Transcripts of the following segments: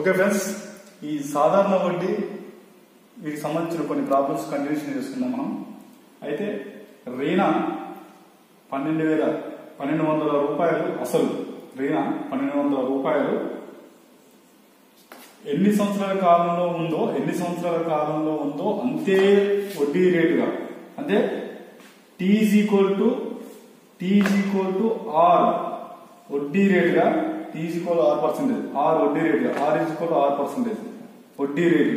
okay friends ఈ సాధారణ వడ్డీ వీటికి సంబంధించిన కొన్ని ప్రాబ్లమ్స్ కంటిన్యూషన్ చేసుకుందాం మనం అయితే రీనా పన్నెండు వేల పన్నెండు వందల రూపాయలు అసలు రీనా పన్నెండు వందల రూపాయలు ఎన్ని సంవత్సరాల కాలంలో ఉందో ఎన్ని సంవత్సరాల కాలంలో ఉందో అంతే వడ్డీ రేటుగా అంటే T is equal to T is equal to R వడ్డీ రేటుగా T is equal R percentage R వడ్డీ రేటుగా R is equal R percentage వడ్డీ రేటు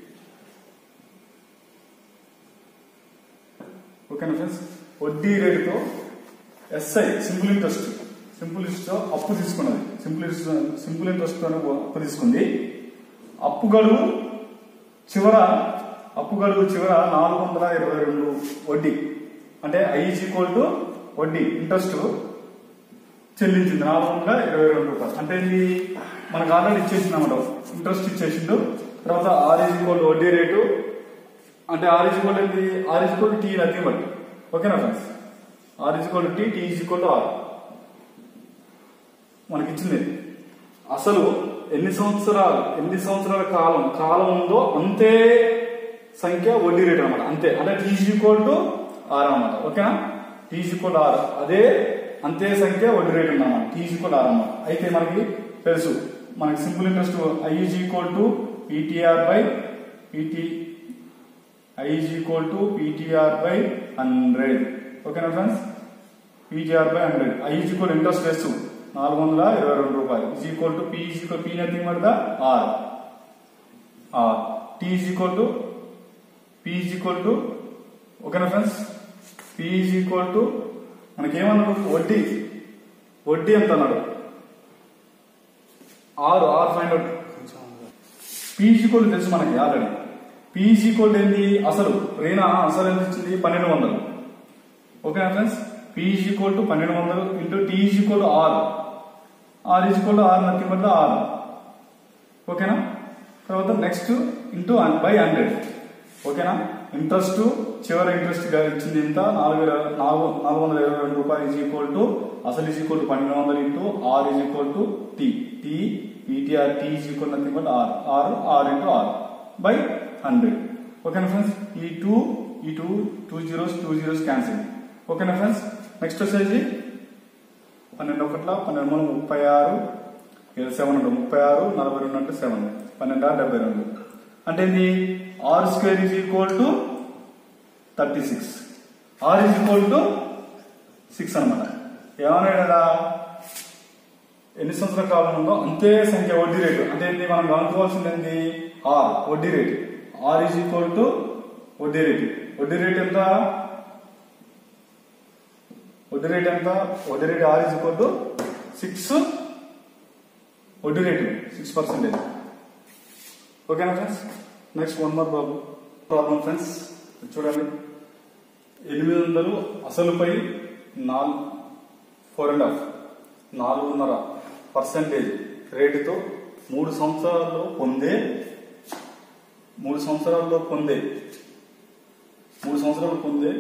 ఓకేనా ఫ్రెండ్స్ వడ్డీ రేటుతో SI simple interest simple interest అప్పు తీసుకున్నది సింపుల్ ఇంట్రెస్ట్ సింపుల్ ఇంట్రెస్ట్ తో అప్పు తీసుకుంది అప్పు గడువు చివర అప్పు గడువు చివర నాలుగు వందల ఇరవై రెండు వడ్డీ అంటే ఐఈజ్ ఈక్వల్ టు వడ్డీ ఇంట్రెస్ట్ చెల్లించింది నాలుగు వందల ఇరవై రెండు రూపాయలు అంటే ఇది మనకు ఆల్రెడీ ఇచ్చేసింది అన్నమాట ఇంట్రెస్ట్ ఇచ్చేసిండు తర్వాత ఆర్ఈజ్ ఈక్వల్ వడ్డీ రేటు అంటే ఆర్ ఈజ్ ఈక్వల్ ఏంటి R is equal T nothing but ఓకేనా friends R is equal T T is equal R మనకి ఇచ్చింది అసలు ఎన్ని సంవత్సరాలు ఎన్ని సంవత్సరాల కాలం కాలం ఉందో అంతే సంఖ్య వడ్డీ రేట్ అనమాట అంతే అంటే T is equal to R అనమాట ఓకేనా టీ ఈజ్ ఈక్వల్ ఆర్ అదే అంతే సంఖ్య వడ్డీ రేట్ ఉందన్నమాట టీ ఈజ్ ఈక్వల్ ఆర్ అనమాట అయితే మనకి తెలుసు మనకి simple interest I is equal to PTR by PT I is equal to PTR by hundred ఓకేనా friends PTR by hundred I is equal interest rates నాలుగు వందల ఇరవై రెండు రూపాయలు is equal to P is equal P nothing పడదా R R T is equal to P is equal to ఓకేనా friends P is equal to మనకేమన్నాడు వడ్డీ వడ్డీ ఎంత అన్నాడు ఆరు ఆరు ఫైండ్ అవుట్ పీజీ కోడ్ తెలుసు మనకి ఆల్రెడీ పీజీ కోడ్ ఏంటి అసలు రీనా అసలు ఎంత ఇచ్చింది పన్నెండు వందలు ఓకేనా ఫ్రెండ్స్ పీజీ కోడ్ టు పన్నెండు వందలు ఇంటూ టీజీ కోడ్ ఆరు ఆర్ ఈజ్ కోడ్ ఆరు నథింగ్ బట్ ఆరు ఓకేనా తర్వాత నెక్స్ట్ ఇంటూ బై హండ్రెడ్ ఓకేనా ఇంట్రెస్ట్ చివరి ఇంట్రెస్ట్ గా ఇచ్చింది ఎంత నాలుగు వేల- నాలుగు నాలుగు వందల ఇరవై రెండు రూపాయలు ఈజ్ ఈక్వల్ టు అసలు ఈజ్ ఈక్వల్ టు పన్నెండు వందలు into R is equal to T T PTR T is equal nothing but R R R into R by hundred ఓకేనా ఫ్రెండ్స్ ఈ టూ ఈ two two zeros two zeros cancel ఓకేనా friends next వచ్చేసి పన్నెండు ఒకట్ల పన్నెండు మూడు ముప్పై ఆరు ఏడు సెవెన్ ఉంటుంది ముప్పై ఆరు నలభై రెండు అంటే సెవెన్ పన్నెండు ఆరు డెబ్బై రెండు అంటే ఇది R square is equal to thirty six R is equal to six అనమాట ఏమన్నాడు కదా ఎన్ని సంవత్సరాల కాలం ఉందో అంతే సంఖ్య వడ్డీ రేటు అంటే ఏంటి మనం గమనించవలసింది ఏంటి ఆర్ వడ్డీ rate R is equal to వడ్డీ రేటు వడ్డీ రేట్ ఎంత వడ్డీ రేట్ ఎంత వడ్డీ rate R is equal to six వడ్డీ రేటు సిక్స్ పర్సెంటేజ్ ఓకేనా ఫ్రెండ్స్ నెక్స్ట్ వన్ మోర్ బాబు ప్రాబ్లం ఫ్రెండ్స్ చూడండి ఎనిమిది వందలు అసలుపై నాలుగు ఫోర్ అండ్ హాఫ్ నాలుగున్నర పర్సెంటేజ్ రేటుతో మూడు సంవత్సరాల్లో పొందే మూడు సంవత్సరాల్లో పొందే మూడు సంవత్సరాలు పొందే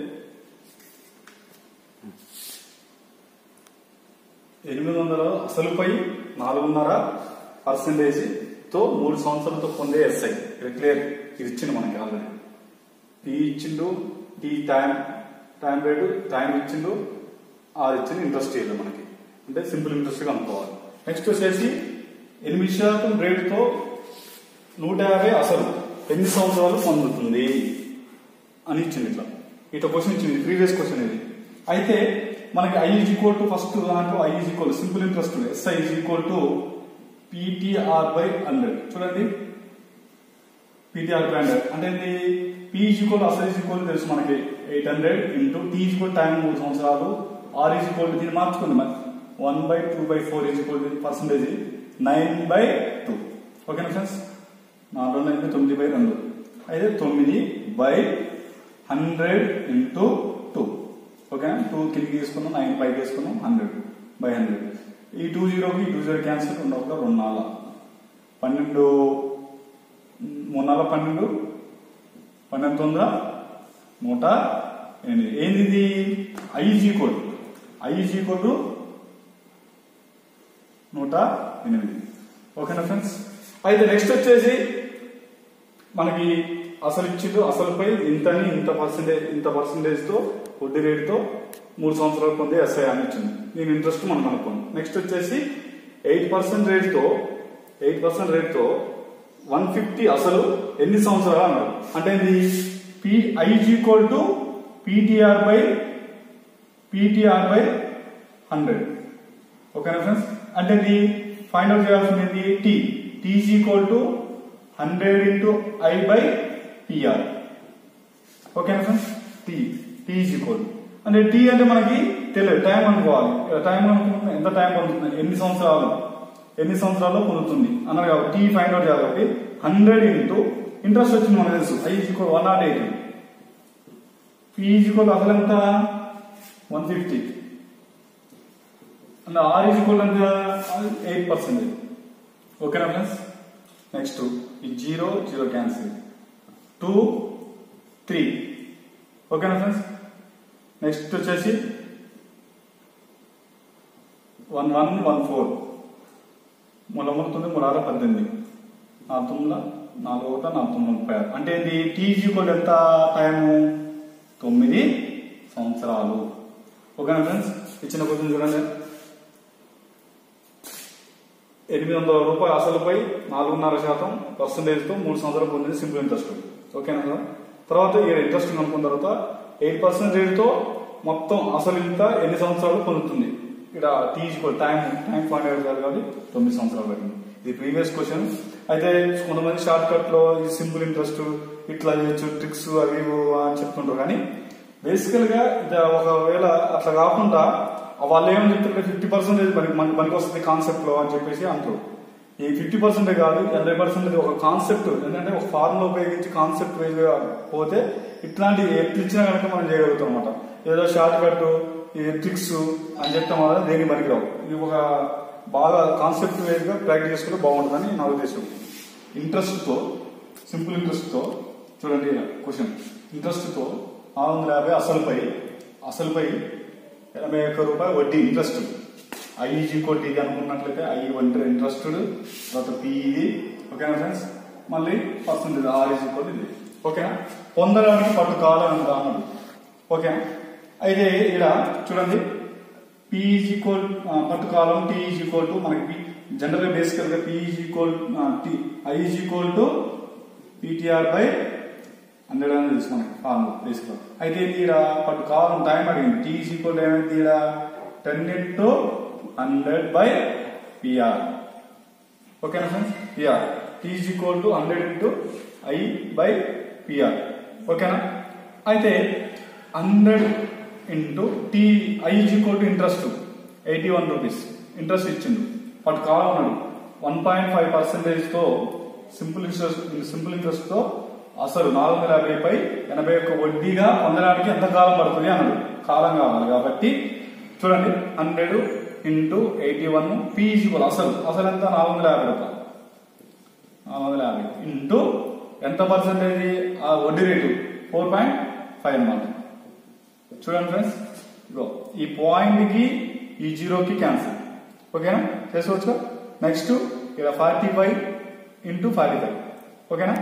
ఎనిమిది వందల అసలుపై నాలుగున్నర పర్సెంటేజ్ తో మూడు సంవత్సరాలతో పొందే ఎస్ఐ ఇది క్లియర్ ఇది ఇచ్చిండు మనకి ఆల్రెడీ టీ ఇచ్చిండు T time time rate time ఇచ్చిండు అది ఇచ్చింది ఇంట్రెస్ట్ ఇవ్వదు మనకి అంటే సింపుల్ ఇంట్రెస్ట్ అనుకోవాలి నెక్స్ట్ వచ్చేసి ఎనిమిది శాతం రేటుతో నూట యాభై అసలు ఎన్ని సంవత్సరాలు పొందుతుంది అని ఇచ్చింది ఇట్లా ఇట్లా క్వశ్చన్ ఇచ్చింది ప్రీవియస్ క్వశ్చన్ ఇది అయితే మనకి I is equal to first దాంట్లో I is equal simple interest SI is equal to PTR by hundred చూడండి పీటీఆర్ బై హండ్రెడ్ అంటే పీ ఈజ్ ఈక్వల్ అసలు ఈజ్ ఈక్వల్ తెలుసు మనకి eight hundred into T is equal time మూడు సంవత్సరాలు R is equal దీన్ని మార్చుకుంది మరి one by two by four is equal percentage nine by two ఓకేనా ఫ్రెండ్స్ నాలుగు అయితే తొమ్మిది బై రెండు అయితే తొమ్మిది బై హండ్రెడ్ ఇంటూ టూ ఓకేనా టూ కిందికి తీసుకున్నాం నైన్ పైకి తీసుకున్నాం హండ్రెడ్ బై హండ్రెడ్ ఈ టూ జీరోకి ఈ టూ జీరో క్యాన్సిల్ రెండు ఒక రెండు నాలుగు పన్నెండు మూడు నాలుగు పన్నెండు పన్నెండు తొమ్మిది నూట ఎనిమిది ఏంది ఇది ఐజీ కోడ్ ఐజీ కోడ్ నూట ఎనిమిది ఓకేనా ఫ్రెండ్స్ అయితే నెక్స్ట్ వచ్చేసి మనకి అసలు ఇచ్చిండు అసలుపై ఇంతని ఇంత పర్సెంటేజ్ ఇంత పర్సెంటేజ్ తో వడ్డీ రేటుతో మూడు సంవత్సరాలు పొందే ఎస్ఐ అని ఇచ్చింది దీని ఇంట్రెస్ట్ మనం అనుకోండి నెక్స్ట్ వచ్చేసి ఎయిట్ పర్సెంట్ రేట్తో ఎయిట్ పర్సెంట్ రేట్తో వన్ ఫిఫ్టీ అసలు ఎన్ని సంవత్సరాలు అన్నారు అంటే ఇది P is equal to PTR by PTR by hundred ఓకేనా ఫ్రెండ్స్ అంటే ఇది ఫైండ్ అవుట్ చేయాల్సింది T T equal to hundred into I by PR ఓకేనా ఫ్రెండ్స్ టీ టీ ఈక్వల్ అంటే టీ అంటే మనకి తెలియదు టైం అనుకోవాలి టైం అనుకుంటే ఎంత టైం పొందుతుంది ఎన్ని సంవత్సరాలు ఎన్ని సంవత్సరాల్లో పొందుతుంది అన్నారు కాబట్టి టీ ఫైండ్ అవుట్ చేయాలి కాబట్టి హండ్రెడ్ ఇంటూ ఇంట్రెస్ట్ వచ్చింది మనకు తెలుసు I equal one not eight P equal అసలు ఎంత one fifty and R equal ఎంత ఎయిట్ పర్సెంటేజ్ ఓకేనా ఫ్రెండ్స్ నెక్స్ట్ ఈ zero zero cancel two three ఓకేనా ఫ్రెండ్స్ నెక్స్ట్ వచ్చేసి వన్ వన్ వన్ ఫోర్ మూల మూల తొమ్మిది మూడు ఆరు పద్దెనిమిది నాలుగు తొమ్మిది నాలుగు ఒకటి నాలుగు తొమ్మిది ముప్పై ఆరు అంటే ఇది టీజీ కూడా ఎంత టైము తొమ్మిది సంవత్సరాలు ఓకేనా ఫ్రెండ్స్ ఇచ్చిన క్వశ్చన్ చూడండి ఎనిమిది వందల రూపాయలు అసలుపై నాలుగున్నర శాతం పర్సంటేజ్ తో మూడు సంవత్సరాలు పొందింది సింపుల్ ఇంట్రెస్ట్ ఓకేనా సార్ తర్వాత ఈ ఇంట్రెస్ట్ అనుకున్న తర్వాత ఎయిట్ పర్సెంట్ రేట్తో మొత్తం అసలు ఇంత ఎన్ని సంవత్సరాలు పొందుతుంది ఇక్కడ తీసుకో టైం టైం ఫైండ్ అవుట్ కాదు కాబట్టి తొమ్మిది సంవత్సరాలు పడింది ఇది ప్రీవియస్ క్వశ్చన్ అయితే కొంతమంది షార్ట్ కట్ లో ఈ సింపుల్ ఇంట్రెస్ట్ ఇట్లా చేయొచ్చు ట్రిక్స్ అవి ఇవి అని చెప్తుంటారు కానీ బేసికల్ గా ఇది ఒకవేళ అట్లా కాకుండా వాళ్ళు ఏమని చెప్తుంటే ఫిఫ్టీ పర్సెంటేజ్ మనకి మన పనికి వస్తుంది కాన్సెప్ట్ లో అని చెప్పేసి అంటారు ఈ ఫిఫ్టీ పర్సెంటే కాదు ఎనభై పర్సెంట్ ఒక కాన్సెప్ట్ ఏంటంటే ఒక ఫార్ములా ఉపయోగించి కాన్సెప్ట్ వైజ్ గా పోతే ఇట్లాంటి ఎట్లు ఇచ్చినా కనుక మనం చేయగలుగుతాం అనమాట ఏదో షార్ట్ కట్ ఈ ట్రిక్స్ అని చెప్తాం వల్ల దేనికి పనికిరావు ఇది ఒక బాగా కాన్సెప్ట్ వైజ్ గా ప్రాక్టీస్ చేసుకుంటే బాగుంటుందని నా ఉద్దేశం ఇంట్రెస్ట్ తో సింపుల్ ఇంట్రెస్ట్ తో చూడండి క్వశ్చన్ ఇంట్రెస్ట్ తో నాలుగు వందల యాభై అసలుపై అసలుపై ఎనభై ఒక్క రూపాయలు వడ్డీ ఇంట్రెస్ట్ ఐఈజీ కొట్టి ఇది అనుకున్నట్లయితే ఐ వంటి ఇంట్రెస్ట్ తర్వాత పిఈది ఓకేనా ఫ్రెండ్స్ మళ్ళీ పర్సెంటేజ్ ఆర్ఈజీ కొట్టి ఇది ఓకేనా పొందడానికి పట్టు కాలం ఎంత అన్నది ఓకేనా అయితే ఇక్కడ చూడండి పిఈజీ కోల్ పట్టు కాలం టీఈజీ కోల్ టు మనకి జనరల్ గా బేసికల్ గా P is equal I is equal to PTR by hundred అని తెలుసు మనకి ఫార్ములా బేసిక్ అయితే ఇది ఈడ పట్టు కాలం టైం అడిగింది టీ ఈక్వల్ ఏమైంది ఈడ ten into hundred by PR ఓకేనా friends PR T equal to hundred into I by PR ఓకేనా అయితే hundred into T I equal to interest eighty one rupees interest ఇచ్చిండు పట్టు కాలం ఉన్నాడు వన్ పాయింట్ ఫైవ్ పర్సెంటేజ్ తో సింపుల్ ఇంట్రెస్ట్ సింపుల్ ఇంట్రెస్ట్ తో అసలు నాలుగు వందల యాభై పై ఎనభై ఒక్క వడ్డీగా పొందడానికి ఎంత కాలం పడుతుంది అన్నాడు కాలం కావాలి కాబట్టి చూడండి హండ్రెడ్ ఇంటూ ఎయిటీ వన్ పీజీబుల్ అసలు అసలు ఎంత నాలుగు వందల యాభై రూపాయలు నాలుగు వందల యాభై ఇంటూ ఎంత పర్సెంటేజ్ ఆ వడ్డీ రేటు ఫోర్ పాయింట్ ఫైవ్ అన్నమాట చూడండి ఫ్రెండ్స్ ఇగో ఈ పాయింట్ కి ఈ జీరోకి క్యాన్సిల్ ఓకేనా చేసుకోవచ్చు నెక్స్ట్ ఇక్కడ forty five into forty five ఓకేనా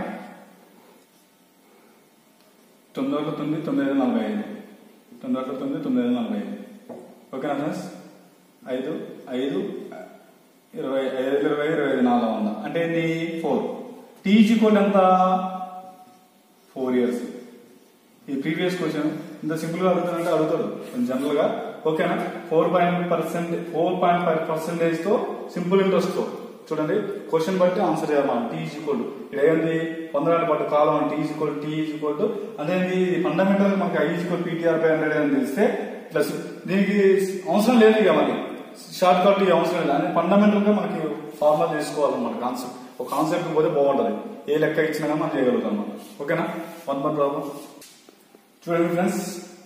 తొమ్మిది ఒకటి తొమ్మిది తొమ్మిది ఐదు నలభై ఐదు తొమ్మిది ఒకటి తొమ్మిది తొమ్మిది ఐదు నలభై ఐదు ఓకేనా ఫ్రెండ్స్ ఐదు ఐదు ఇరవై ఐదు ఇరవై ఇరవై ఐదు నాలుగు వంద అంటే ఏంది ఫోర్ టీజీ కోడ్ ఎంత ఫోర్ ఇయర్స్ ఈ ప్రీవియస్ క్వశ్చన్ ఇంత సింపుల్ గా అడుగుతానంటే అడుగుతాడు జనరల్ గా ఓకేనా four point percent four point five percentage తో సింపుల్ ఇంట్రెస్ట్ తో చూడండి క్వశ్చన్ బట్టి ఆన్సర్ చేయాలి టీ ఈక్వల్ ఇక్కడ ఏంది పొందడానికి పట్టు కాలం టీ ఈక్వల్ టీ ఈక్వల్ అదేంది ఫండమెంటల్ మనకి I equal PTR by hundred అని తెలిస్తే ప్లస్ దీనికి అవసరం లేదు ఇక మనకి షార్ట్ కట్ అవసరం లేదు అనేది ఫండమెంటల్ గా మనకి ఫార్ములా చేసుకోవాలన్నమాట కాన్సెప్ట్ ఒక కాన్సెప్ట్ పోతే బాగుంటది ఏ లెక్క ఇచ్చినా కానీ మనం చేయగలుగుతాం అన్నమాట ఓకేనా వన్ వన్ ప్రాబ్లం చూడండి ఫ్రెండ్స్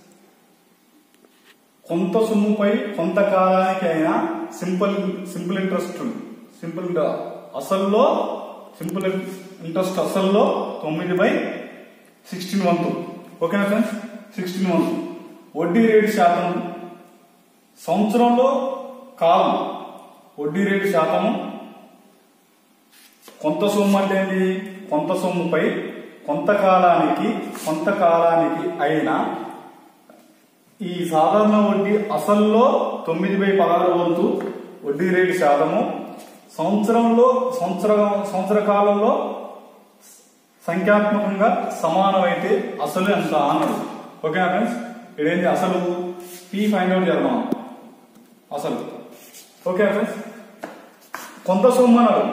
కొంత సొమ్ముపై కొంతకాలానికి అయినా సింపుల్ సింపుల్ ఇంట్రెస్ట్ సింపుల్ అసల్లో సింపుల్ ఇంట్రెస్ట్ అసల్లో తొమ్మిది బై సిక్స్టీన్ వంతు ఓకేనా ఫ్రెండ్స్ సిక్స్టీన్ వంతు వడ్డీ రేటు శాతం సంవత్సరంలో కాలం వడ్డీ రేటు శాతము కొంత సొమ్ము అంటే ఏంటి కొంత సొమ్ముపై కొంతకాలానికి కొంతకాలానికి అయిన ఈ సాధారణ వడ్డీ అసల్లో తొమ్మిది బై పదహారు వంతు వడ్డీ రేటు శాతము సంవత్సరంలో సంవత్సర సంవత్సర కాలంలో సంఖ్యాత్మకంగా సమానమైతే అసలు ఎంత అన్నాడు ఓకేనా ఫ్రెండ్స్ ఇదేంటి అసలు పీ ఫైండ్ అవుట్ చేద్దాం అసలు ఓకే ఫ్రెండ్స్ కొంత సొమ్ము అన్నాడు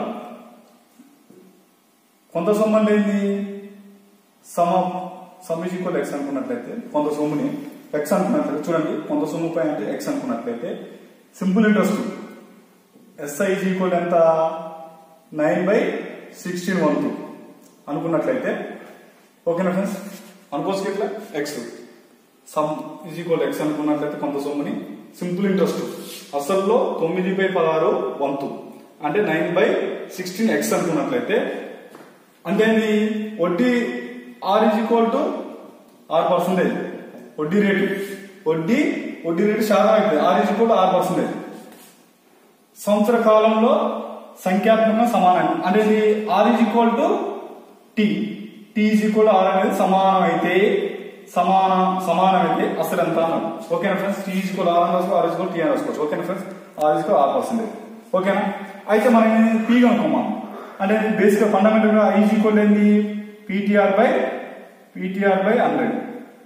కొంత సొమ్ము అంటే ఏంటి సమ సమిజ్ ఈక్వల్ ఎక్స్ అనుకున్నట్లయితే కొంత సొమ్ముని ఎక్స్ అనుకున్నట్లయితే చూడండి కొంత సొమ్ము పై అంటే ఎక్స్ అనుకున్నట్లయితే సింపుల్ ఇంట్రెస్ట్ ఎస్ఐ ఈక్వల్ ఎంత nine by sixteen one two అనుకున్నట్లయితే ఓకేనా ఫ్రెండ్స్ అనుకోవచ్చు ఇట్లా X sum is equal X అనుకున్నట్లయితే కొంత సొమ్ముని సింపుల్ ఇంట్రెస్ట్ అసల్లో తొమ్మిది బై పదహారు వంతు అంటే నైన్ బై సిక్స్టీన్ ఎక్స్ అనుకున్నట్లయితే అంటే ఏంది వడ్డీ R is equal to R percentage వడ్డీ రేటు వడ్డీ వడ్డీ రేటు శాతం అవుతుంది R is equal to R percentage సంవత్సర కాలంలో సంఖ్యాత్మకంగా సమానం అంటే ఇది R is equal to T T is equal R అనేది సమానం అయితే సమాన సమానమైతే అసలు ఎంత అన్నాడు ఓకేనా friends T is equal R అని రాసుకో ఆర్ ఈజ్ ఈక్వల్ టీ అని రాసుకోవచ్చు ఓకేనా friends R is equal R percentage ఓకేనా అయితే మనం పీ కనుక్కోమాం అంటే బేసిక్ ఫండమెంటల్ గా ఈజ్ ఈక్వల్ ఏంది PTR by PTR by hundred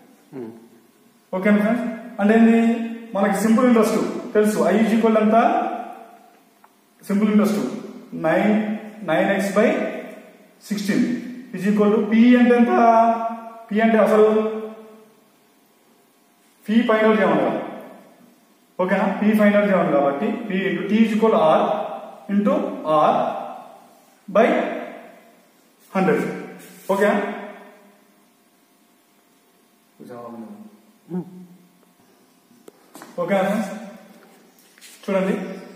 ఓకేనా ఫ్రెండ్స్ అంటే ఏంది మనకి సింపుల్ ఇంట్రెస్ట్ తెలుసు ఐ ఈజ్ ఈక్వల్ ఎంత simple interest nine nine X by sixteen is equal to P అంటే ఎంత పి అంటే అసలు పి ఫైండ్ అవుట్ చేయాలి కదా ఓకేనా పి ఫైండ్ అవుట్ చేయాలి కాబట్టి P into T is equal R into R by hundred ఓకేనా ఓకేనా ఫ్రెండ్స్ చూడండి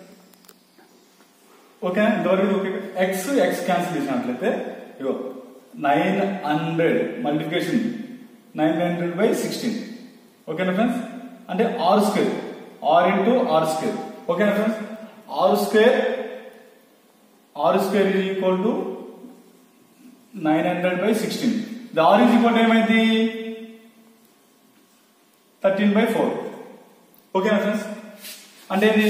ఓకే ఇంతవరకు ఓకే ఎక్స్ ఎక్స్ క్యాన్సిల్ చేసినట్లయితే ఇగో nine hundred multiplication nine hundred by sixteen ఓకేనా ఫ్రెండ్స్ అంటే R square R into R square ఓకేనా friends R square R square is equal to nine hundred by sixteen the R is equal ఏమైంది thirteen by four ఓకేనా friends అంటే ఇది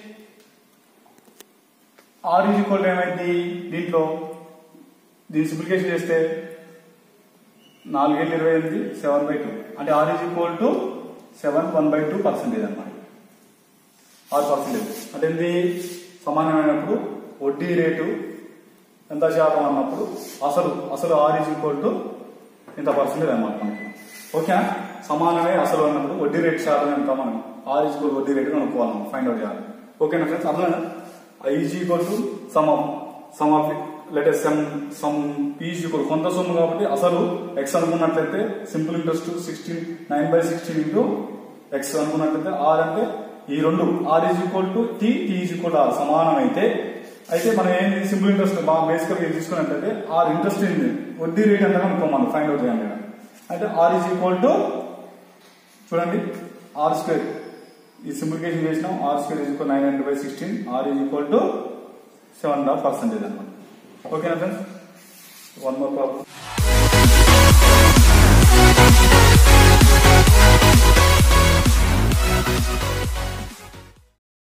R is equal ఏమైంది దీంట్లో దీన్ని సింప్లికేషన్ చేస్తే నాలుగేళ్ళు ఇరవై ఎనిమిది సెవెన్ బై టూ అంటే R is equal to seven one by two percentage అనమాట ఆరు పర్సెంటేజ్ అంటే ఇది సమానమైనప్పుడు వడ్డీ రేటు ఎంత శాతం అన్నప్పుడు అసలు అసలు ఆర్ ఈజ్ ఈక్వల్ టు ఇంత పర్సెంటేజ్ అనమాట మనకి ఓకేనా సమానమే అసలు అన్నప్పుడు వడ్డీ రేటు శాతం ఎంత మనం ఆర్ ఈజ్ ఈక్వల్ వడ్డీ రేటు కనుక్కోవాలి మనం ఫైండ్ అవుట్ చేయాలి ఓకేనా ఫ్రెండ్స్ అర్థమైనా I is equal to sum of sum of latest sum sum is equal కొంత సొమ్ము కాబట్టి అసలు ఎక్స్ అనుకున్నట్లయితే simple interest sixteen nine by sixteen into X అనుకున్నట్లయితే ఆర్ అంటే ఈ రెండు R is equal to T T is equal to R సమానం అయితే అయితే మనం ఏంటి సింపుల్ ఇంట్రెస్ట్ బాగా బేసికల్ గా తీసుకున్నట్లయితే ఆర్ ఇంట్రెస్ట్ ఏంటి వడ్డీ రేట్ ఎంత అనుకోమని ఫైండ్ అవుట్ చేయాలి అయితే ఆర్ ఈజ్ ఈక్వల్ టు చూడండి ఆర్ స్క్వేర్ ఈ సింప్లికేషన్ చేసినాం R square is equal nine hundred by sixteen R is equal to seven half percentage అనమాట ఓకేనా ఫ్రెండ్స్ వన్ మోర్ ప్రాబ్లం